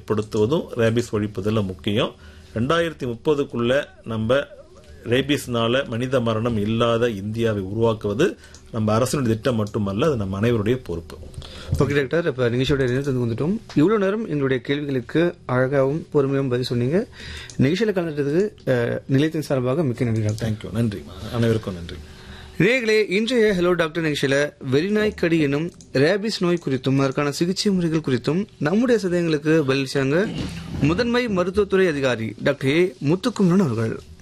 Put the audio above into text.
ஏற்படுத்துவதும் rabies ஒழிப்பதில் முக்கியம் ரெண்டாயிரத்தி முப்பதுக்குள்ள நம்ம ரேபிஸ்னால மனித மரணம் இல்லாத இந்தியாவை உருவாக்குவது நம்ம அரசினுடைய திட்டம் மட்டுமல்ல அது நம்ம அனைவருடைய பொறுப்பு ஓகே டாக்டர் இப்போ நிகழ்ச்சியோட நேரத்துக்கு வந்துட்டோம் இவ்வளோ நேரம் எங்களுடைய கேள்விகளுக்கு அழகாகவும் பொறுமையாகவும் பதில் சொன்னீங்க நிகழ்ச்சியில் கலந்துட்டதுக்கு அஹ், நிலையத்தின் சார்பாக மிக்க நன்றி டாக்டர் தேங்க்யூ நன்றி அனைவருக்கும் நன்றி நேர்களே இன்றைய ஹலோ டாக்டர் நிகழ்ச்சியில வெறிநாய் கடி எனும் ரேபிஸ் நோய் குறித்தும் அதற்கான சிகிச்சை முறைகள் குறித்தும் நம்முடைய சதயங்களுக்கு பதிலளிச்சாங்க முதன்மை மருத்துவத்துறை அதிகாரி டாக்டர் ஏ முத்துக்குமரன் அவர்கள்